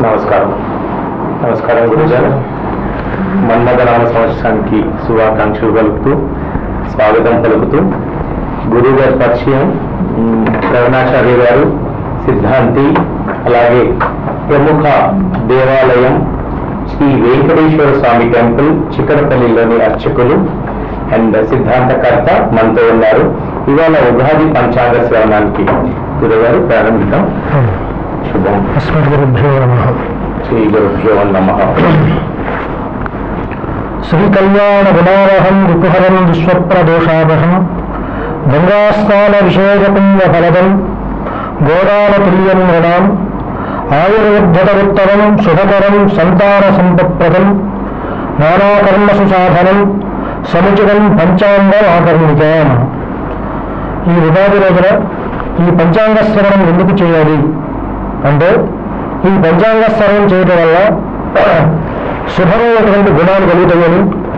నమస్కారం నమస్కారం గురుగారు మన్మథ నామ సంవత్సరానికి శుభాకాంక్షలు కలుపుతూ స్వాగతం పలుకుతూ గురువు గారి పరిచయం ఉమ్, ప్రవణాచార్య గారు సిద్ధాంతి అలాగే ప్రముఖ దేవాలయం శ్రీ వెంకటేశ్వర స్వామి టెంపుల్ చిక్కడపల్లిలోని అర్చకులు అండ్ సిద్ధాంతకర్త మనతో ఉన్నారు ఇవాళ ఉగాది పంచాంగ శ్రవణానికి గురుగారు ప్రారంభిద్దాం శుభం అస్మద్గురుభ్యో నమ శ్రీ గురుభ్యో నమ శ్రీకళ్యాణ గుణావహం రిపుహరం విశ్వప్రదోషావహం గంగాస్థాన విశేషపుణ్య ఫలదం గోదానతుల్యం నృణాం ఆయుర్వద్ధతరుత్తరం శుభకరం సంతాన సంపత్ప్రదం నానాకర్మసు సాధనం సముచితం పంచాంగ ఆకర్ణిక ఈ ఉగాది రోజున ఈ పంచాంగ శ్రవణం ఎందుకు చేయాలి అంటే ఈ పంచాంగ శ్రవణం చేయడం వల్ల శుభమైనటువంటి గుణాలు కలుగుతాయని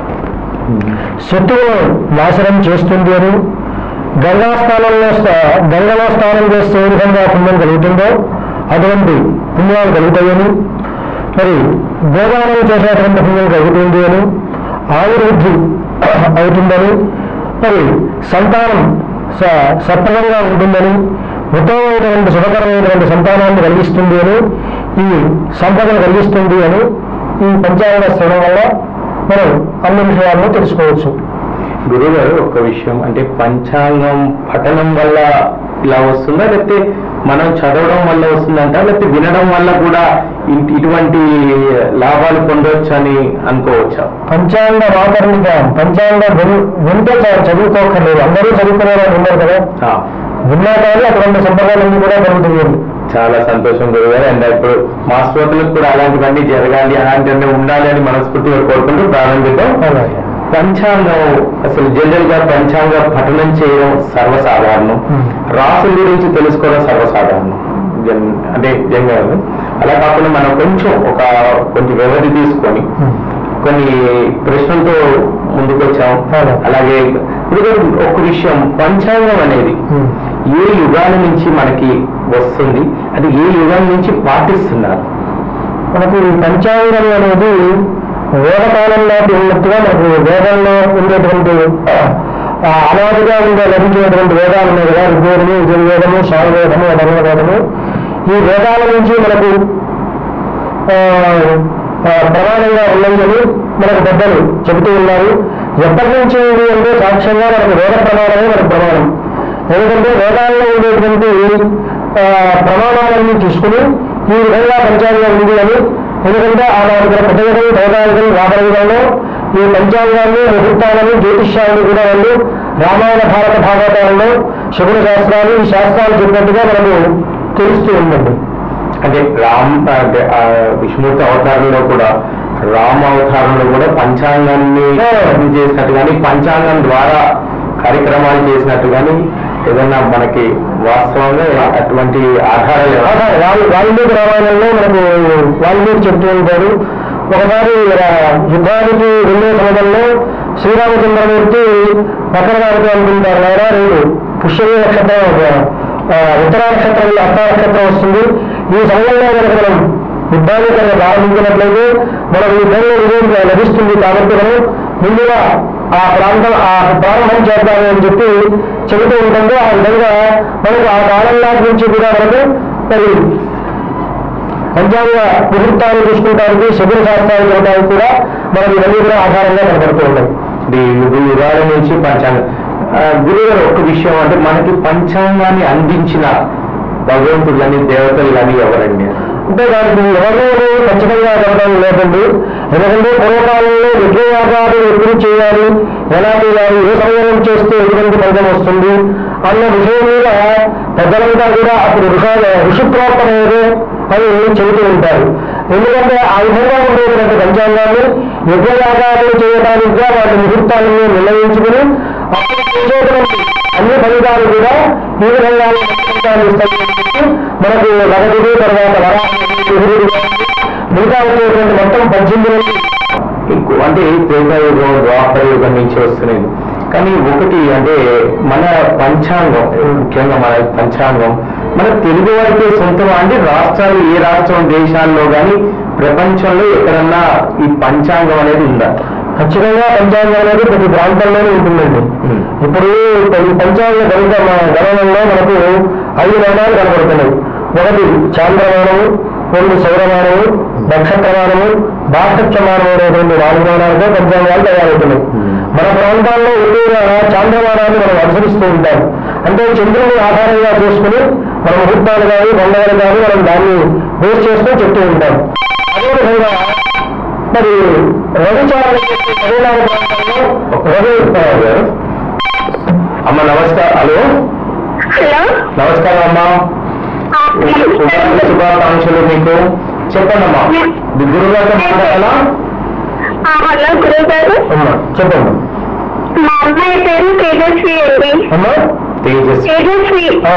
శత్రువులను నాశనం చేస్తుంది అని గంగా స్థానంలో స్నా- గంగలో స్నానం చేస్తే ఏ విధంగా పుణ్యం కలుగుతుందో అటువంటి పుణ్యాలు కలుగుతాయని మరి గోదానం చేసేటువంటి పుణ్యం కలుగుతుంది అని ఆయుర్వృద్ధి అవుతుందని మరి సంతానం స- సఫలంగా ఉంటుందని ఉత్తమమైనటువంటి శుభకరమైనటువంటి సంతానాన్ని కలిగిస్తుంది అని ఈ సంపదను కలిగిస్తుంది అని ఈ పంచాంగ శ్రవణం వల్ల మనం అన్ని విషయాలను తెలుసుకోవచ్చు గురుగారు ఒక విషయం అంటే పంచాంగం పఠనం వల్ల ఇలా వస్తుందా లేకపోతే మనం చదవడం వల్ల వస్తుందంట లేకపోతే వినడం వల్ల కూడా ఇ- ఇటువంటి లాభాలు పొందవచ్చు అని అనుకోవచ్చా పంచాంగ వాకర్ణిక పంచాంగ విన్- వింటే చాలు, చదువుకోకర్లేదు అందరూ చదువుకునే వాళ్ళు ఉన్నారు కదా ఆ, విన్నా కానీ అటువంటి సంప్రదాయాలన్నీ కూడా కలుగుతుంది చాలా సంతోషం గురుగారు అండ్ ఇప్పుడు మా శ్రోతలకు కూడా అలాంటివన్నీ జరగాలి అలాంటివన్నీ ఉండాలి అని మనస్ఫూర్తిగా కోరుకుంటూ ప్రారంభిద్దాం అలాగే పంచాంగం అసలు జనరల్ గా పంచాంగ పఠనం చేయడం సర్వసాధారణం Hmm. రాసుల గురించి తెలుసుకోవడం సర్వసాధారణం జన్ అంటే జనరల్ అలా కాకుండా మనం కొంచెం ఒక కొంచెం వ్యవధి తీసుకొని కొన్ని ప్రశ్నలతో ముందుకు వచ్చాం అవును. అలాగే ఇప్పుడు ఒక విషయం పంచాంగం అనేది Hmm. ఏ యుగాల నుంచి మనకి వస్తుంది అది ఏ యుగం నుంచి పాటిస్తున్నారు మనకు ఈ పంచాంగం అనేది వేదకాలం నాటి ఉన్నట్టుగా మనకు వేదంలో ఉండేటువంటి ఆ, అనాదిగా ఉండే లభించేటువంటి వేదాలు ఉన్నాయి కదా ఋగ్వేదము యజుర్వేదము సామవేదము అధర్వవేదము ఈ వేదాల నుంచి మనకు ఆ, ఆ, ప్రమాణంగా ఉన్నాయని మనకు పెద్దలు చెబుతూ ఉన్నారు ఎప్పటి నుంచి ఉంది అంటే సాక్ష్యంగా మనకు వేద ప్రమాణమే మనకు ప్రమాణం ఎందుకంటే వేదాల్లో ఉండేటువంటి ఆ, ప్రమాణాలన్నీ తీసుకుని ఈ విధంగా పంచాంగం ఉంది అని ఎందుకంటే ఆ నాలుగు పదవిగలు వేదాయుగం రాబడిగల్లో ఈ పంచాంగాన్ని ముహూర్తాలను జ్యోతిష్యాలను కూడా వాళ్ళు రామాయణ భారత భాగవతాలలో శకున శాస్త్రాలు ఈ శాస్త్రాలు చెప్పినట్టుగా మనకు తెలుస్తూ ఉందండి అంటే రామ్ అంటే ఆ విష్ణుమూర్తి అవతారంలో కూడా రామ అవతారంలో కూడా పంచాంగాన్ని చేసినట్టు కానీ పంచాంగం ద్వారా కార్యక్రమాలు చేసినట్టు కానీ ఏదన్నా మనకి వాస్తవంగా అటువంటి ఆధారాలు ఏమైనా- ఆహా, వాల్- వాల్మీకి రామాయణంలో మనకు వాల్మీకి చెప్తూ ఉంటాడు ఒకసారి రా- యుద్ధానికి వెళ్ళే సమయంలో శ్రీరామచంద్రమూర్తి పక్కన వారికి అనుకుంటారు నాయన రేపు పుష్యమి నక్షత్రం ఆ, ఉత్తర నక్షత్రం అత్త నక్షత్రం వస్తుంది ఈ సమయంలో కనుక మనం యుద్ధాన్ని కనుక ప్రారంభించినట్లయితే మనకు యుద్ధంలో విజయం లభిస్తుంది కాబట్టి మనం ముందుగా ఆ ప్రాంతం ఆ ప్రారంభం చేద్దాము అని చెప్పి చెబుతూ ఉంటుంది ఆ విధంగా మనకు ఆ కాలం నాటి నుంచి కూడా మనకు మరి పంచాంగ ముహూర్తాలు చూసుకోవడానికి శకున శాస్త్రాలు చూడడానికి కూడా మనకి ఇవన్నీ కూడా ఆధారంగా కనబడుతూ ఉన్నాయి ఈ యుగ యుగాల నుంచి పంచాంగం ఆ, గురుగారు ఒక విషయం అంటే మనకి పంచాంగాన్ని అందించిన భగవంతుడు కానీ దేవతలు కానీ ఎవరండి అంటే దానికి ఎవరు ఖచ్చితంగా చెప్పడం లేదండి ఎందుకంటే పూర్వకాలంలో యజ్ఞయాగాలు ఎప్పుడు చేయాలి ఎలా చేయాలి ఏ సమయం చేస్తే ఎటువంటి ఫలితం వస్తుంది అన్న విషయం మీద పెద్దలంతా కూడా అప్పుడు ఋష ఋషిప్రోక్తమేదే అని చెబుతూ ఉంటారు ఎందుకంటే ఆ విధంగా ఉండేటువంటి పంచాంగాన్ని యజ్ఞయాగాలు చేయడానికిగా వాటి ముహూర్తాలను నిర్ణయించుకుని అప్పుడు చేసేటువంటి అన్ని ఫలితాలు కూడా ఈ విధంగా ఫలితాలు ఇస్తాయి మనకు నగదుడు తర్వాత వరాహుడు మిగతా వచ్చేటువంటి మొత్తం పద్దెనిమిది ఇంకో అంటే త్రేతాయుగం ద్వాపర యుగం నుంచి వస్తున్నది కానీ ఒకటి అంటే మన పంచాంగం ముఖ్యంగా మన పంచాంగం మన తెలుగు వారికే సొంతమా అండి రాష్ట్రాలు ఏ రాష్ట్రం దేశాల్లో కానీ ప్రపంచంలో ఎక్కడన్నా ఈ పంచాంగం అనేది ఉందా ఖచ్చితంగా పంచాంగం అనేది ప్రతి ప్రాంతంలోనే ఉంటుందండి Hmm. ఇప్పుడు ఈ పంచాంగ గణిత మ- గణనంలో మనకు ఐదు నాణాలు కనబడుతున్నాయి ఒకటి చాంద్రమానము రెండు సౌరమానము నక్షత్రమానము బాహ్యమానము అనేటువంటి నాలుగు నాణాలతో పంచాంగాలు తయారవుతున్నాయి Hmm. మన ప్రాంతాల్లో ఎక్కువగా చాంద్రమానాన్ని మనం అనుసరిస్తూ ఉంటాం అంటే చంద్రుని ఆధారంగా చేసుకుని మన ముహూర్తాలు కానీ పండుగలు కానీ మనం దాన్ని బేస్ చేసుకుని చెప్తూ ఉంటాం అదేవిధంగా మరి రవిచారణ చేసే తమిళనాడు ప్రాంతంలో రవి గారు అమ్మ నమస్కారం హలో హలో నమస్కారం అమ్మా ఉగాది శుభాకాంక్షలు మీకు చెప్పండి అమ్మా మీ గురుగారితో మాట్లాడాలా హలో గురువు గారు అమ్మా చెప్పండి మా అమ్మాయి పేరు తేజస్వి అండి అమ్మా తేజస్ తేజస్వి ఆ,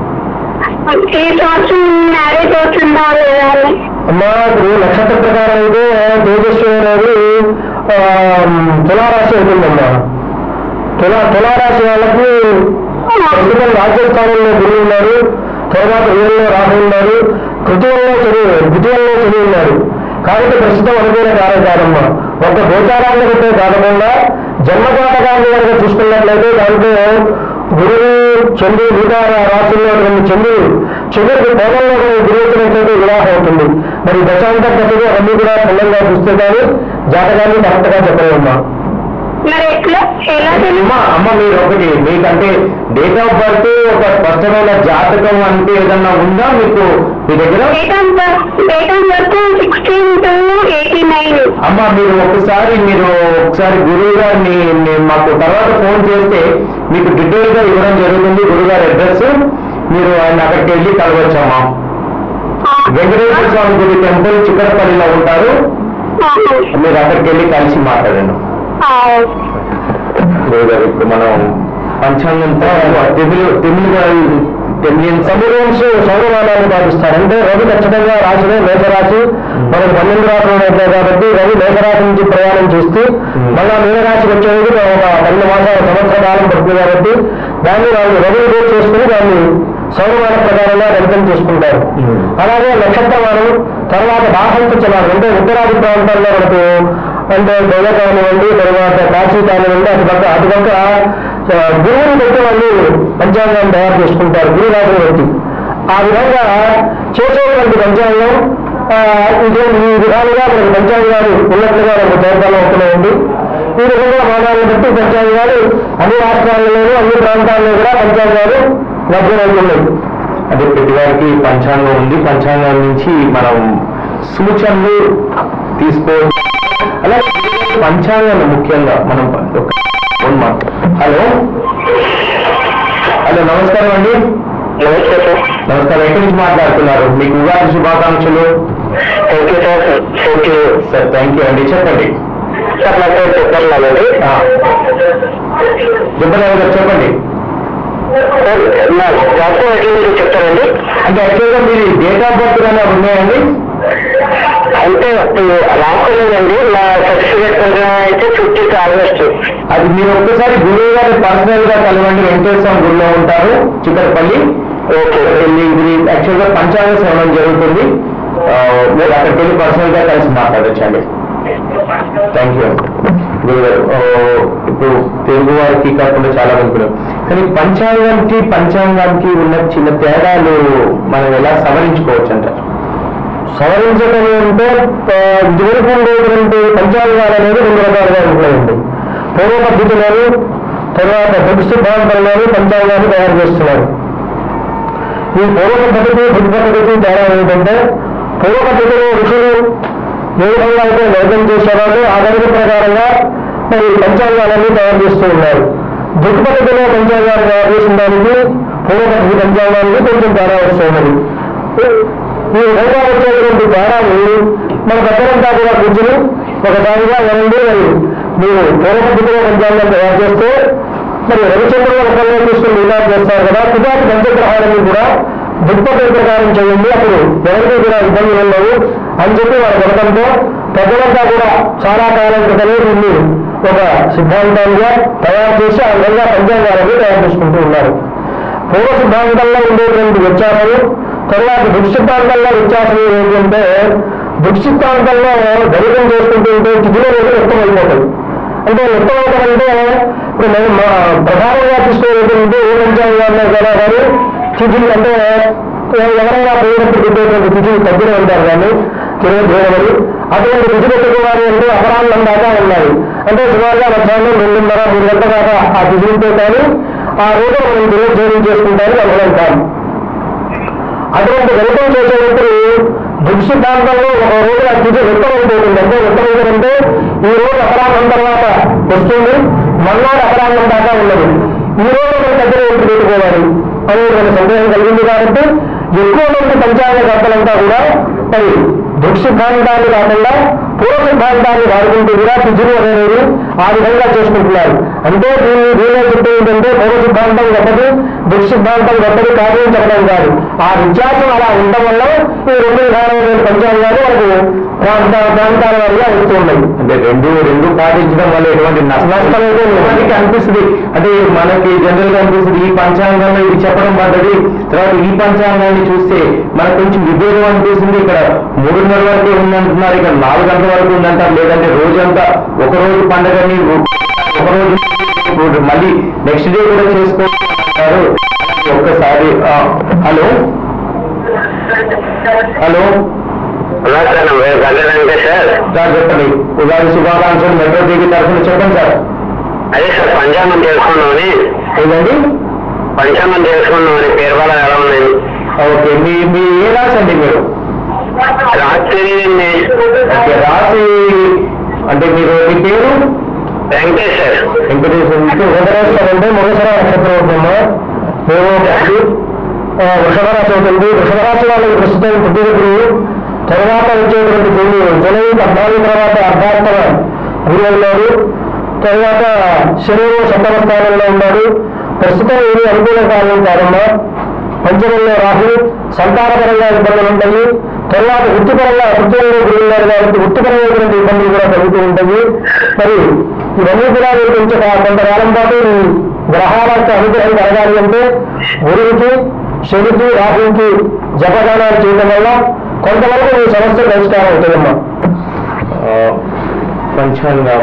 ఈ సంవత్సరం మ్యారేజ్ అవుతుందా లేదా అని అమ్మా ఇప్పుడు నక్షత్ర ప్రకారం అయితే తేజస్వి అనేది ఆ, తులారాశి అవుతుందమ్మా తులా తులారాశి వాళ్ళకి ప్రస్తుతం రాజస్థానంలో గురువు ఉన్నారు తర్వాత ఏళ్ళలో రాహు ఉన్నారు తృతీయంలో చదువు ద్వితీయంలో చదువు ఉన్నారు కాబట్టి ప్రస్తుతం అనుకూల కాలం కాదమ్మా ఒక గోచారాన్ని బట్టే కాకుండా జన్మజాతకాన్ని కనుక చూసుకున్నట్లయితే దాంట్లో గురువు చంద్రుడు మిగతా రాశుల్లో రెండు చంద్రుడు చంద్రుడికి కోణంలో గురువు వచ్చినట్లయితే వివాహం అవుతుంది మరి దశాంత దశలు అన్ని కూడా క్షుణ్ణంగా చూస్తే కానీ జాతకాన్ని కరెక్ట్ గా చెప్పలేమమ్మా మరి ఎట్లా ఎలా అమ్మ తెలుసు అమ్మ మీరు ఒకటి మీకంటే డేట్ ఆఫ్ బర్త్ ఒక స్పష్టమైన జాతకం అంటే ఏదన్నా ఉందా మీకు మీ దగ్గర date of birth date of birth sixteen two eighty nine అమ్మ మీరు ఒకసారి మీరు ఒకసారి గురువు గారిని నే- మాకు తర్వాత ఫోన్ చేస్తే మీకు డీటెయిల్ గా ఇవ్వడం జరుగుతుంది గురువు గారి అడ్రస్ మీరు ఆయన అక్కడికి వెళ్ళి కలవచ్చమ్మా వెంకటేశ్వర స్వామి గుడి టెంపుల్ చిక్కడపల్లిలో ఉంటారు మీరు అక్కడికి వెళ్ళి కలిసి మాట్లాడండి గురువు గారు ఇప్పుడు మనం పంచాంగంతో తెమిలి తెమిలి తెమిలియన్ సముద్రంస్ సౌరమానాన్ని పాటిస్తారు అంటే రవి ఖచ్చితంగా రాశిలో మేషరాశి మనకు పన్నెండు రాశులు ఉన్నాయి కాబట్టి రవి మేషరాశి నుంచి ప్రయాణం చేస్తూ Hmm. మళ్ళా మీనరాశికి వచ్చేందుకు ఒక పన్నెండు మాసాల సంవత్సర కాలం పడుతుంది కాబట్టి దాన్ని వాళ్ళు రవిని బేస్ చేసుకుని దాన్ని సౌరమాన ప్రకారంగా గణితం చేసుకుంటారు Hmm. అలాగే నక్షత్రమానం తర్వాత బాహంత చలాలు అంటే ఉత్తరాది ప్రాంతాల్లో మనకు అంటే గొయ్య కానివ్వండి తర్వాత కాశీ కానివ్వండి అటు పక్క అటు పక్క ఆ, గురువుని బట్టి వాళ్ళు పంచాంగాన్ని తయారు చేసుకుంటారు గురు రాజుని బట్టి ఆ విధంగా చేసేటువంటి పంచాంగం ఆ, ఇదే ఈ విధాలుగా మనకి పంచాంగాలు ఉన్నట్లుగా మనకు తోటలో అవుతున్నాయండి ఈ విధంగా మానాలను బట్టి పంచాంగాలు అన్ని రాష్ట్రాల్లోనూ అన్ని ప్రాంతాల్లో కూడా పంచాంగాలు లభ్యమవుతున్నాయి అదే ప్రతి వారికి పంచాంగం ఉంది పంచాంగం నుంచి మనం సూచనలు తీసుకో అలాగే పంచాంగాలు ముఖ్యంగా మనం ఒక ఫోన్ మా- హలో హలో నమస్కారం అండి నమస్తే సార్ నమస్కారం ఎక్కడి నుంచి మాట్లాడుతున్నారు మీకు ఉగాది శుభాకాంక్షలు thank you sir thank you sir thank you అండి చెప్పండి సార్ నా పేరు చెప్పాలండి ఆ, సుబ్బరావు గారు చెప్పండి సార్ నా జాతకం ఎట్లా మీరు చెప్తారండి అంటే యాక్చువల్గా మీరు డేట్ ఆఫ్ బర్త్ కానీ అవి ఉన్నాయండి అంటే రాసుకోలేదండి నా సర్టిఫికేట్ ప్రకారం అయితే ఫిఫ్టీ ఆగస్ట్ అది మీరు ఒక్కసారి గురువు గారి పర్సనల్ గా కలవండి వెంకటేశ్వర గుడిలో ఉంటారు చిక్కడపల్లి ఓకే ఇది యాక్చువల్ గా పంచాంగ శ్రవణం జరుగుతుంది ఆ, మీరు అక్కడికి వెళ్ళి పర్సనల్ గా కలిసి మాట్లాడచ్చండి థ్యాంక్ యూ గురుగారు ఆ, ఇప్పుడు తెలుగు వారికి కాకుండా చాలా మంది కూడా కానీ పంచాంగానికి పంచాంగానికి ఉన్న చిన్న తేడాలు మనం ఎలా సవరించుకోవచ్చు అంటారు సవరించడం అంటే ఆ, ఇదివరకు ఉండేటువంటి పంచాంగాలు అనేది రెండు రకాలుగా ఉంటాయండి పూర్వ పద్ధతిలోను తర్వాత దృఢ సిద్ధాంతంలోను పంచాంగాన్ని తయారు చేస్తున్నారు ఈ పూర్వ పద్ధతి దృఢ పద్ధతి తేడా ఏంటంటే పూర్వ పద్ధతిలో ఋషులు ఏ విధంగా అయితే నిర్ణయం చేసేవాళ్ళు ఆ గణిత ప్రకారంగా మరి పంచాంగాలన్నీ తయారు చేస్తూ ఉన్నారు దృఢ పద్ధతిలో పంచాంగాలు తయారు చేసిన దానికి పూర్వ పద్ధతి పంచాంగానికి కొంచెం తేడా వస్తున్నది ఈ విధంగా వచ్చేటువంటి తేడాలు మన పెద్దలంతా కూడా కూర్చుని ఒకసారిగా వినండి మరి మీరు పూర్వ పద్ధతిలో పంచాంగం తయారు చేస్తే మరి రవిచంద్రుల రకంలో తీసుకుని రికార్డ్ చేస్తారు కదా కుటాటి పంచగ్రహాలన్నీ కూడా దుప్పటి ప్రకారం చేయండి అప్పుడు ఎవరికి కూడా ఇబ్బందులు ఉండవు అని చెప్పి వాళ్ళ గతంతో పెద్దలంతా కూడా చాలా కాలం క్రితమే దీన్ని ఒక సిద్ధాంతాలుగా తయారు చేసి ఆ విధంగా పంచాంగాలను తయారు చేసుకుంటూ ఉన్నారు పూర్వ సిద్ధాంతంలో ఉండేటువంటి వ్యత్యాసము తర్వాత దృక్ సిద్ధాంతంలో వ్యత్యాసం ఏంటంటే దృక్ సిద్ధాంతంలో దళితం చేసుకుంటూ ఉంటే తిథిలో రోజు వ్యక్తం అయిపోతుంది అంటే వ్యక్తం అవడం అంటే ఇప్పుడు మేము మా ప్రధానంగా తీసుకునేటువంటి ఏ పంచాంగాల్లో కూడా కానీ తిథి అంటే ఎవరైనా పోయినప్పుడు పెట్టేటువంటి తిథి తగ్గిన ఉంటారు కానీ తిరుగు దేవరి అటువంటి తిథి పెట్టుకోవాలి అంటే అపరాహ్నం దాకా ఉన్నాయి అంటే సుమారుగా మధ్యాహ్నం రెండున్నర మూడు గంటల దాకా ఆ తిథి ఉంటే కానీ ఆ రోజు మనం తిరుగు జోడింగ్ చేసుకుంటానికి అనుకుంటాం అటువంటి వెలుపం చేసేటప్పుడు దృక్ సిద్ధాంతంలో ఒక రోజు ఆ తిథి వ్యక్తమైపోతుంది అంటే వ్యక్తమైందంటే ఈ రోజు అపరాహ్నం తర్వాత వస్తుంది మర్నాడు అపరాహ్నం దాకా ఉన్నది ఈ రోజు మనం దగ్గర ఎప్పుడు పెట్టుకోవాలి అనేటువంటి సందేహం కలిగింది కాబట్టి ఎక్కువ మంది పంచాంగ కర్తలంతా కూడా మరి దృక్ సిద్ధాంతాన్ని కాకుండా పూర్వ సిద్ధాంతాన్ని వాడుకుంటూ కూడా తిథులు అనేది ఆ విధంగా చేసుకుంటున్నారు అంటే దీన్ని దీనిలో చెప్పే ఏంటంటే పూర్వ సిద్ధాంతం గొప్పది దృక్ సిద్ధాంతం గొప్పది కార్యం చెప్పడం కాదు ఆ వ్యత్యాసం అలా ఉండడం వల్ల ఈ రెండు విధానమైన పంచాంగాలు మనకు ప్రాంత ప్రాంతాల వారిగా వస్తూ ఉన్నాయి అంటే రెండు రెండు పాటించడం వల్ల ఎటువంటి నష్టం నష్టం అయితే లేదు. మనకి అనిపిస్తుంది అంటే మనకి జనరల్ గా అనిపిస్తుంది ఈ పంచాంగంలో ఇది చెప్పడం పడ్డది తర్వాత ఈ పంచాంగాన్ని చూస్తే మనకు కొంచెం విభేదం అనిపిస్తుంది ఇక్కడ మూడున్నర వరకు ఉందంటున్నారు ఇక్కడ నాలుగు గంటల వరకు ఉందంటారు లేదంటే రోజంతా ఒక రోజు పండగని ఒక రోజు మళ్ళీ నెక్స్ట్ డే కూడా చేసుకోవాలంటారు ఒక్కసారి ఆ, హలో హలో హలో సార్ నా పేరు గంగలంటే సార్ సార్ చెప్పండి ఉగాది శుభాకాంక్షలు మెట్రో టీవీ తరఫున చెప్పండి సార్ అదే సార్ పంచాంగం తెలుసుకున్నామని ఏదండి పంచాంగం తెలుసుకున్నామని పేరు వల్ల ఎలా ఉన్నాయి ఓకే మీ మీ ఏ రాసి అండి మీరు రాత్రి ఓకే రాసి అంటే మీరు మీ పేరు వెంకటేష్ సార్ వెంకటేశ్వర వెంకటేశ్వర అంటే మృగశర నక్షత్రం ఉంటుందా మేము ఆ, వృషభ రాశి అవుతుంది వృషభ రాశి వాళ్ళకి ప్రస్తుతం పుట్టినప్పుడు తర్వాత వచ్చేటువంటి భూమి జూలై పద్నాలుగు తర్వాత అర్ధాత్మక గురి ఉన్నాడు తర్వాత శనివు సప్తమ స్థానంలో ఉన్నాడు ప్రస్తుతం ఇది అనుకూల కాలం కాదమ్మా పంచమంలో రాహు సంతానపరంగా ఇబ్బందులు ఉంటాయి తర్వాత వృత్తిపరంగా వృత్తుల్లో గురి ఉన్నారు కాబట్టి వృత్తిపరమైనటువంటి ఇబ్బందులు కూడా కలుగుతూ ఉంటాయి మరి ఇవన్నీ కూడా మీరు కొంచెం కా- కొంతకాలం పాటు ఈ గ్రహాల యొక్క అనుగ్రహం కలగాలి అంటే గురువుకి శనికి రాహుకి జపదానాలు చేయడం వల్ల కొంతవరకు మీ సమస్య పరిష్కారం అవుతుందమ్మా పంచాంగం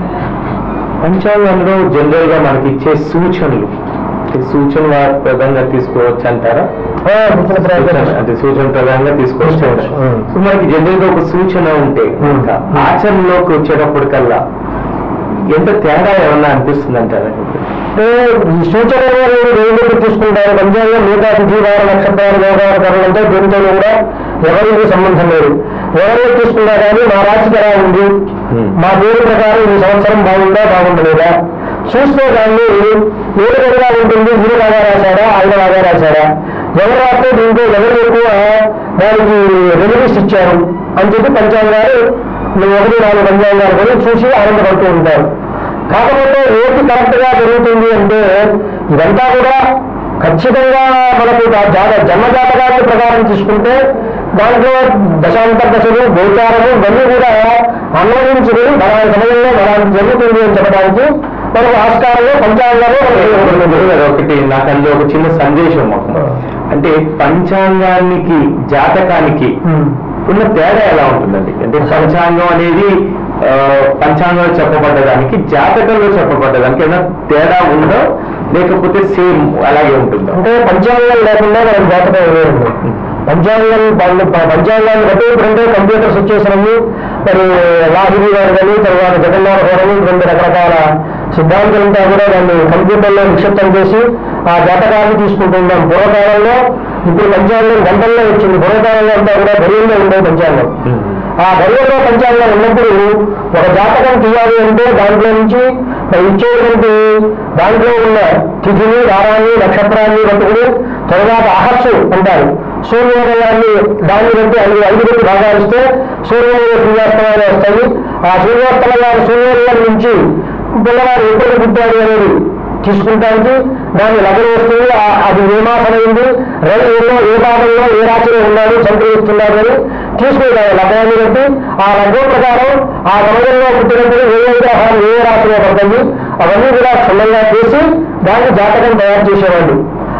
పంచాంగంలో జనరల్ గా మనకి ఇచ్చే సూచనలు అంటే సూచన ప్రదంగా తీసుకోవచ్చు అంటారా ఆ, సూచన ప్రయత్నం. అంటే సూచన ప్రధానంగా తీసుకోవచ్చు అంటారా? ఉం. ఇప్పుడు మనకి జనరల్ గా ఒక సూచన ఉంటే కనుక ఉం. ఆచరణలోకి వచ్చేటప్పటికల్లా ఎంత తేడా ఏమన్నా అనిపిస్తుంది అంటారా అంటే ఈ సూచనలు అనేవి దేవుడికి తీసుకుంటారు పంచాంగం మిగతా తిథి వార నక్షత్రాలు వ్యవహార కరణంతో దీంతో కూడా ఎవరికి సంబంధం లేదు ఎవరికి తీసుకున్నా కానీ మా రాశికి ఎలా ఉంది Hmm. మా పేరు ప్రకారం ఈ సంవత్సరం బాగుందా బాగుండలేదా చూస్తే దాన్ని ఏ విధంగా ఉంటుంది వీరు బాగా రాశాడా ఆయన బాగా రాశాడా ఎవరు రాస్తే దీంట్లో ఎవరు ఎక్కువ దానికి రెమెడీస్ ఇచ్చారు అని చెప్పి పంచాంగాలు నువ్వు ఒకటి నాలుగు పంచాంగాలు కూడా చూసి ఆనందపడుతూ ఉంటారు కాకపోతే ఏది కరెక్ట్ గా జరుగుతుంది అంటే ఇదంతా కూడా ఖచ్చితంగా మనకు దా- జాత జన్మజాతకాల ప్రకారం తీసుకుంటే దాంట్లో దశాంతర దశలు గోచారము ఇవన్నీ కూడా అన్వయించుకుని అలాంటి సమయంలో అలాంటి జరుగుతుంది అని చెప్పడానికి మనకు ఆస్కారంలో పంచాంగాలు మనకు గురుగారు, ఒకటి నాకు అందులో ఒక చిన్న సందేశం మాకు అంటే పంచాంగానికి జాతకానికి ఉమ్. ఉన్న తేడా ఎలా ఉంటుందండి అంటే పంచాంగం అనేది ఆ, పంచాంగంలో చెప్పబడ్డదానికి జాతకంలో చెప్పబడ్డదానికి ఏదైనా తేడా ఉందో లేకపోతే సేమ్ అలాగే ఉంటుందో అంటే పంచాంగం లేకుండా మనం జాతకం ఇవ్వండి పంచాంగం పం- ప- పంచాంగాన్ని బట్టి ఇప్పుడంటే కంప్యూటర్స్ వచ్చేసినవి మరి లాహిరి గారు కానీ తర్వాత జగన్నాథ హోరని రెండు రకరకాల సిద్ధాంతాలంతా కూడా దాన్ని కంప్యూటర్లో నిక్షిప్తం చేసి ఆ జాతకాన్ని తీసుకుంటున్నాం పూర్వకాలంలో ఇప్పుడు పంచాంగం గంటల్లో వచ్చింది పూర్వకాలంలో అంతా కూడా గడియల్లో ఉండే పంచాంగం ఆ గడియల్లో పంచాంగం ఉన్నప్పుడు ఒక జాతకం తీయాలి అంటే దాంట్లో నుంచి మరి ఇచ్చేటువంటి దాంట్లో ఉన్న తిథిని వారాన్ని నక్షత్రాన్ని పట్టుకుని తర్వాత అహస్సు అంటారు సూర్యోదయాన్ని దాన్ని బట్టి ఐదు ఐదు బట్టి భాగాలు ఇస్తే సూర్యోదయ సూర్యాస్తమాలు వస్తాయి ఆ సూర్యాస్తమయాలు సూర్యోదయం నుంచి పిల్లవాడు ఎప్పుడు పుట్టాడు అనేది తీసుకుంటానికి దాని లగ్నం వస్తుంది ఆ- అది ఏ మాసమైంది రైతుల్లో ఏ భాగంలో ఏ రాశిలో ఉన్నాడు సంక్రమిస్తున్నాడు అని తీసుకుంటారు లగ్నాన్ని బట్టి ఆ లగ్నం ప్రకారం ఆ సమయంలో పుట్టినప్పుడు ఏ ఏ గ్రహాలు ఏ రాశిలో పడతాయి అవన్నీ కూడా క్షుణ్ణంగా చేసి దాన్ని జాతకం తయారు చేసేవాళ్ళు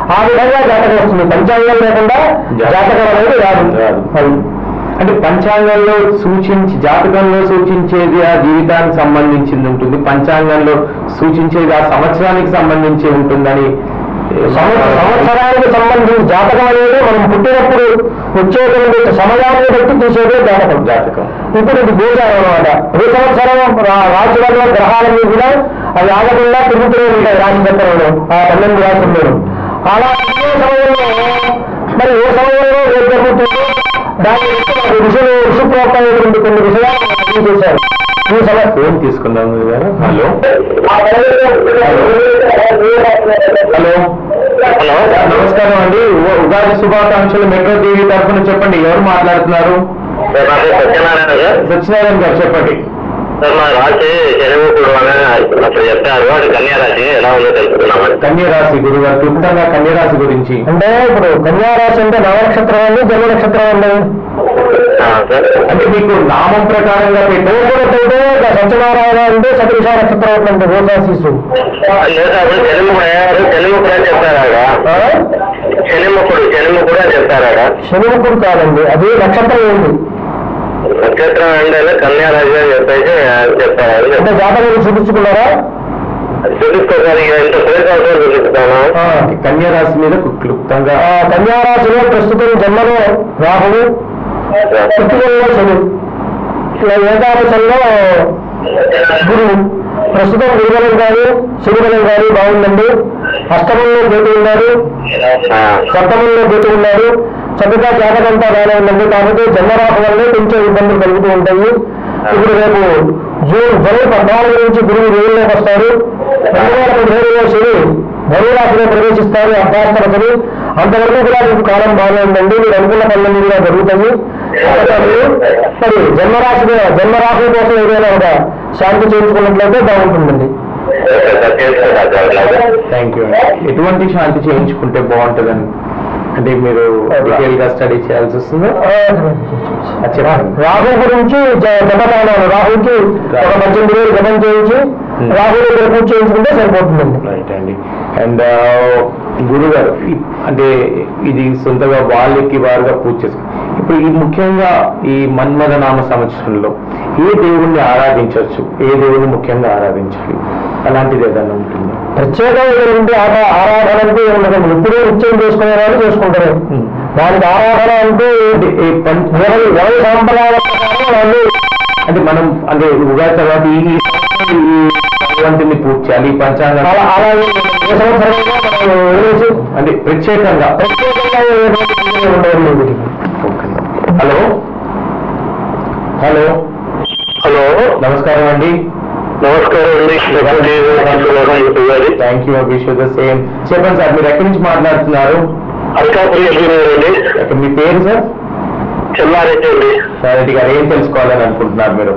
ఆ విధంగా జాతకం వస్తుంది పంచాంగం లేకుండా జాతకం అనేది రాదు రాదు. అది. అంటే పంచాంగంలో సూచించి జాతకంలో సూచించేది ఆ జీవితానికి సంబంధించింది ఉంటుంది పంచాంగంలో సూచించేది ఆ సంవత్సరానికి సంబంధించి ఉంటుందని సంవత్స- సంవత్సరానికి సంబంధించి జాతకం అనేది మనం పుట్టినప్పుడు వచ్చేటువంటి సమయాన్ని బట్టి చూసేదే జాతకం జాతకం ఇప్పుడు ఇది గోచారం అనమాట ప్రతి సంవత్సరం రా- రాశులలో గ్రహాలన్నీ కూడా అవి ఆగకుండా తిరుగుతూనే ఉంటాయి రాశి చక్రంలో ఆ పన్నెండు రాశుల్లో అలా ఏ సమయంలో మరి ఏ సమయంలో ఏం జరుగుతుందో దాని గురించి మనకు ఋషులు ఋషుప్రోక్తమైనటువంటి కొన్ని విషయాలు మనకు తెలియజేశారు ఈ సమయం ఫోన్ తీసుకుందాం గారు హలో హలో హలో సార్, నమస్కారం అండి ఉ- ఉగాది శుభాకాంక్షలు మెట్రో టీవీ తరఫున చెప్పండి ఎవరు మాట్లాడుతున్నారు సార్ నా పేరు సత్యనారాయణ సార్ సత్యనారాయణ గారు చెప్పండి సార్ మా రాశి శనిముఖుడు అని అప్పుడు చెప్పారు అది కన్యా రాశి ఎలా ఉందో తెలుసుకున్నామని కన్యరాశి గురువు గారు క్లుప్తంగా కన్యరాశి గురించి అంటే ఇప్పుడు కన్యారాశి అంటే నవనక్షత్రం అండి జన్మ నక్షత్రం అండి ఆ, సార్ అంటే మీకు నామం ప్రకారంగా పెట్టే అయితే సత్యనారాయణ అంటే సతీష నక్షత్రం అంటే రోసాశీసు లేదు సార్ అప్పుడు శనిముఖుడు అయ్యారు శనిముఖుడు అని చెప్పారు ఆడ శనిముఖుడు శనిముఖుడు అని చెప్పారు ఆడ శనిముఖుడు కాదండి అది నక్షత్రం ఏంటి నక్షత్రం అంటే కన్యా రాశి అని చెప్పేసి చెప్పారు అంటే జాతకం చూపించుకున్నారా చూపిస్తాను ఇక ఇంత ప్లేస్ అవుతుందో చూపిస్తాను ఆ, కన్యరాశి మీద క్లుప్తంగా ఆ కన్యారాశిలో ప్రస్తుతం జన్మలో రాహుడు పుట్టుకల్లో శని ఇలా ఏకాదశంలో గురువు ప్రస్తుతం గురుబలం కానీ శనిబలం కానీ బాగుందండి అష్టమంలో కేతు ఉన్నాడు ఆ, సప్తమంలో కేతు ఉన్నాడు చక్కగా జాతకంతా బాగానే ఉందండి కాకపోతే జన్మరాశి వల్లే కొంచెం ఇబ్బందులు కలుగుతూ ఉంటాయి ఇప్పుడు రేపు జూన్ జూలై పద్నాలుగు నుంచి గురువు వేలులోకి వస్తాడు రెండు వేల పదిహేడులో శని ధనురాశిలో ప్రవేశిస్తారు అభ్యాస్తరసలు అంతవరకు కూడా మీకు కాలం బాగానే ఉందండి మీరు అనుకున్న పనులన్నీ కూడా జరుగుతాయి కాబట్టి మీరు మరి జన్మరాశి జన్మరాశి కోసం ఏదైనా ఒక శాంతి చేయించుకున్నట్లయితే బాగుంటుందండి ఓకే సార్ చేసుకుంటాను సార్ అట్లాగే థ్యాంక్ యూ ఎటువంటి శాంతి చేయించుకుంటే బాగుంటుందని అంటే మీరు డీటెయిల్ గా స్టడీ చేయాల్సి వస్తుందా అది చెప్పండి రాహు గురించి జ- జపదానాలు రాహుకి ఒక పద్దెనిమిది వేలు జపం చేయించి రాహు దగ్గర పూజ చేయించుకుంటే సరిపోతుందండి రైట్ అండి అండ్ గురుగారు ఈ- అంటే ఇది సొంతగా వాళ్ళకి వారుగా పూజ చేసుకు ఇప్పుడు ఈ ముఖ్యంగా ఈ మన్మథ నామ సంవత్సరంలో ఏ దేవుణ్ణి ఆరాధించవచ్చు ఏ దేవుణ్ణి ముఖ్యంగా ఆరాధించాలి అలాంటిది ఏదైనా ఉంటుందా ప్రత్యేకమైనటువంటి ఆట ఆరాధన అంటే ఉండదు ఎప్పుడూ నిత్యం చేసుకునే వాళ్ళు చేసుకుంటారు Hmm. దానికి ఆరాధన అంటే అంటే ఈ పం- ఎవరి ఎవరి సాంప్రదాయాల ప్రకారం వాళ్ళు అంటే మనం అంటే ఉగాది తర్వాత ఈ ఈ భగవంతుని పూజ చేయాలి ఈ పంచాంగం అలా అలా ఏ సంవత్సరంలో మనం వదిలేసి అంటే ప్రత్యేకంగా ప్రత్యేకంగా ఏటువంటి పూజలు ఉండవండి వీటికి. ఓకే. హలో హలో హలో నమస్కారం అండి నమస్కారం అండి గారి thank you wish the same చెప్పండి సార్ మీరు ఎక్కడి నుంచి మాట్లాడుతున్నారు అల్కాపురి ఇంజనీర్ అండి అక్కడ మీ పేరు సార్ చెల్లారెడ్డి అండి సారెడ్డి గారు ఏం తెలుసుకోవాలని అనుకుంటున్నారు మీరు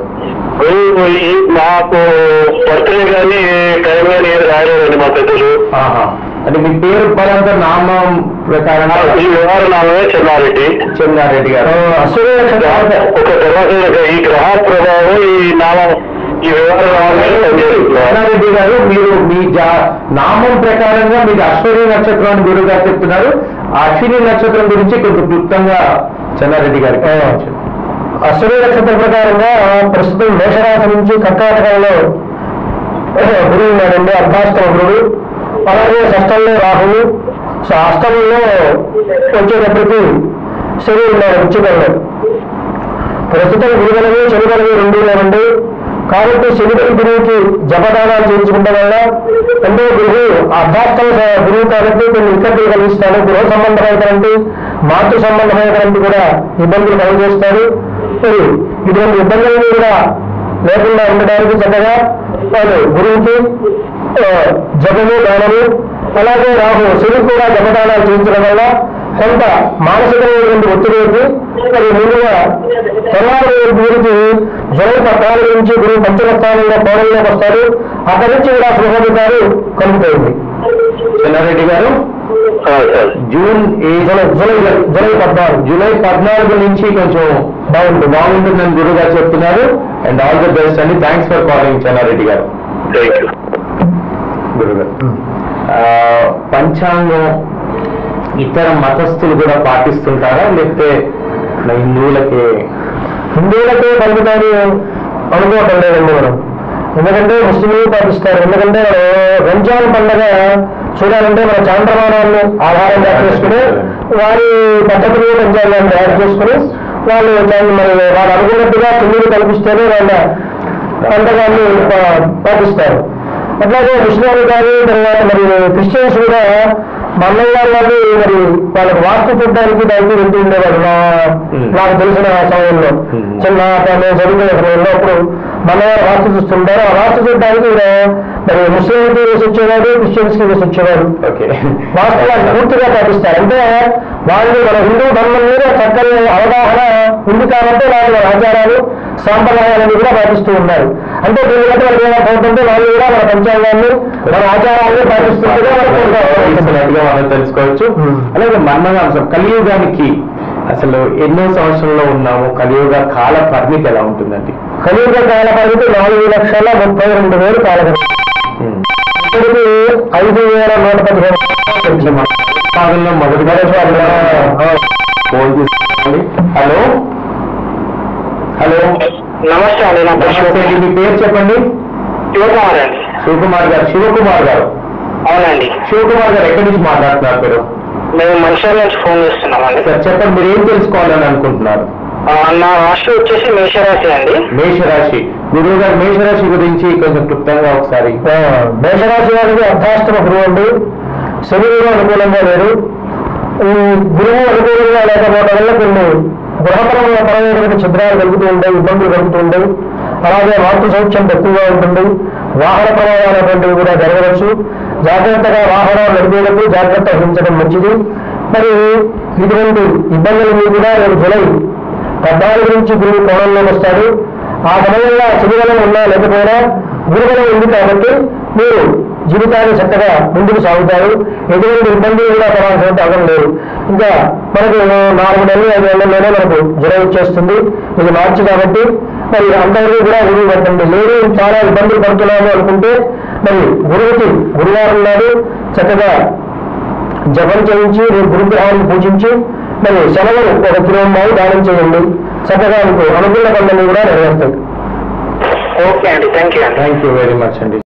ఈ మాకు బర్త్డే కానీ టైం కానీ ఏది రాలేదండి మా పెద్దలు ఆహా అంటే మీ పేరు పరంగా నామం ప్రకారంగా ఈ వ్యవహారం నామే చెల్లారెడ్డి చెన్నారెడ్డి గారు అశ్విని నక్షత్రం ఒక తర్వాత ఈ గ్రహ ప్రభావం ఈ నామం ఈ వ్యవహారం నామే పనిచేస్తున్నారు చెన్నారెడ్డి గారు మీరు మీ జా నామం ప్రకారంగా మీకు అశ్విని నక్షత్రం అని గురువు గారు చెప్తున్నారు ఆ అశ్విని నక్షత్రం గురించి కొంచెం క్లుప్తంగా చెన్నారెడ్డి గారికి చెప్పండి. అశ్విని నక్షత్ర ప్రకారంగా ప్రస్తుతం మేషరాశి నుంచి కర్కాటకంలో గురువు ఉన్నాడండి అర్ధాష్టమ గురుడు అలాగే షష్టంలో రాహువు సో అష్టమంలో వచ్చేటప్పటికి శని ఉన్నాడు ఉచ్చికంలో ప్రస్తుతం గురుబలమే శని బలమే రెండు లేవండి కాబట్టి శనిపతి గురువుకి జపదానాలు చేయించుకుంటే వల్ల రెండో గురువు అర్ధాష్టమ స- గురువు కాబట్టి కొన్ని ఇబ్బందులు కలిగిస్తాడు గృహ సంబంధమైనటువంటి మాతృ సంబంధమైనటువంటి కూడా ఇబ్బందులు కలుగజేస్తాడు మరి ఇటువంటి ఇబ్బందులను కూడా లేకుండా ఉండడానికి చక్కగా వాళ్ళు గురువుకి ఆ, జపము దానము అలాగే రాహు శని కూడా జపదానాలు చేయించడం వల్ల కొంత మానసికమైనటువంటి ఒత్తిడికి మరి ముందుగా తెల్లారి గురికి జూలై పద్నాలుగు నుంచి గురువు పంచమ స్థానంలో పౌరంలోకి వస్తాడు అక్కడి నుంచి కూడా శుభఫలితాలు కలుగుతాయండి చెన్నారెడ్డి గారు సార్ జూన్ ఏ జూలై జూలై జూలై పద్నాలుగు జూలై పద్నాలుగు నుంచి కొంచెం బాగుంటుంది బాగుంటుందని గురువు గారు చెప్తున్నారు అండ్ ఆల్ ది బెస్ట్ అండి థ్యాంక్స్ ఫర్ కాలింగ్ చెన్నారెడ్డి గారు థ్యాంక్ యూ గురువు గారు ఆ, పంచాంగం ఇతర మతస్థులు కూడా పాటిస్తుంటారా లేకపోతే మన హిందువులకే హిందువులకే కలుగుతాని అనుకోవటం లేదండి మనం ఎందుకంటే ముస్లింలు పాటిస్తారు ఎందుకంటే మనం రంజాన్ పండగ చూడాలంటే మన చాంద్రమానాన్ని ఆధారంగా చేసుకుని వారి పద్ధతులు రంజాన్ తయారు చేసుకుని వాళ్ళు దాన్ని మరి వాళ్ళు అనుకున్నట్టుగా తిండిని కల్పిస్తేనే వాళ్ళ పండగాన్ని పా- పాటిస్తారు అట్లాగే ముస్లింలు కానీ తర్వాత మరి క్రిస్టియన్స్ కూడా మన్నయ్య వాళ్ళు మరి వాళ్ళకి వాస్తు చూడడానికి దానికి వెళ్తూ ఉండేవాడు నా Hmm. నాకు తెలిసిన సమయంలో Hmm. చిన్న నేను చదువుకునే సమయంలో అప్పుడు మన్నయ్య వాస్తు చూస్తుంటారు ఆ వాస్తు చూడడానికి ఈయన మరి ముస్లింకి వేసి వచ్చేవాడు క్రిస్టియన్స్ కి వేసి వచ్చేవాడు ఓకే వాస్తవాన్ని పూర్తిగా పాటిస్తారు అంటే వాళ్ళు మన హిందూ ధర్మం మీద చక్కని అవగాహన ఉంది కాబట్టి వాళ్ళు మన ఆచారాలు సాంప్రదాయాలను కూడా పాటిస్తూ ఉన్నారు అంటే దీని బట్టి మనకి ఏమవుతుందంటే వాళ్ళు కూడా మన పంచాంగాన్ని మన ఆచారాన్ని పాటిస్తుంటే పాటిస్తున్నట్టుగా మనం తెలుసుకోవచ్చు Hmm. అలాగే మన్మగా అంశం కలియుగానికి అసలు ఎన్నో సంవత్సరంలో ఉన్నాము కలియుగ కాల పరిమితి ఎలా ఉంటుందండి కలియుగ కాల పరిమితి నాలుగు లక్షల ముప్పై రెండు వేలు కాల పరిమితి ఇప్పటికి ఐదు వేల నూట పదిహేను కొంచెం మన భాగంలో మొదటిగా ఫోన్ తీసుకోండి హలో హలో నమస్తే అండి నా పేరు నమస్తే అండి. మీ పేరు చెప్పండి శివకుమార్ అండి శివకుమార్ గారు శివకుమార్ గారు అవునండి శివకుమార్ గారు ఎక్కడి నుంచి మాట్లాడుతున్నారు మీరు మేము మనుషుల నుంచి ఫోన్ చేస్తున్నామండి సార్ చెప్పండి మీరు ఏం తెలుసుకోవాలని అనుకుంటున్నారు ఆ, నా రాశి వచ్చేసి మేషరాశి అండి మేషరాశి గురువు గారు మేషరాశి గురించి కొంచెం క్లుప్తంగా ఒకసారి ఆ, మేషరాశి వారికి అర్ధాష్టమ గురువు అండి శని గురువు అనుకూలంగా లేరు ఈ గురువు అనుకూలంగా లేకపోవడం వల్ల కొన్ని గృహపరమైన పరమైనటువంటి ఛిద్రాలు కలుగుతూ ఉంటాయి ఇబ్బందులు కలుగుతూ ఉంటాయి అలాగే మాతృ సౌఖ్యం తక్కువగా ఉంటుంది వాహన ప్రమాదాలటువంటివి కూడా జరగవచ్చు జాగ్రత్తగా వాహనాలు నడిపేటప్పుడు జాగ్రత్త వహించడం మంచిది మరి ఇటువంటి ఇబ్బందులన్నీ కూడా రేపు జులై పద్నాలుగు నుంచి గురువు కోణంలోకి వస్తాడు ఆ సమయంలో శనిబలం ఉన్నా లేకపోయినా గురుబలం ఉంది కాబట్టి మీరు జీవితాన్ని చక్కగా ముందుకు సాగుతారు ఎటువంటి ఇబ్బందులు కూడా పడాల్సినట్టు అవడం లేదు ఇంకా మనకు నాలుగు నెలలు ఐదు నెలల్లోనే మనకు జ్వరం వచ్చేస్తుంది ఇది మార్చి కాబట్టి మరి అంతవరకు కూడా గురువు పట్టండి లేదు చాలా ఇబ్బందులు పడుతున్నాము అనుకుంటే మరి గురువుకి గురువారం నాడు చక్కగా జపం చేయించి రేపు గురుగ్రహాన్ని పూజించి మరి శనగలు ఒక కిలోమాయి దానం చేయండి చక్కగా మీకు అనుకూల పనులన్నీ కూడా నెరవేరుతాయి ఓకే అండి థ్యాంక్ యూ అండి థ్యాంక్ యూ వెరీ మచ్ అండి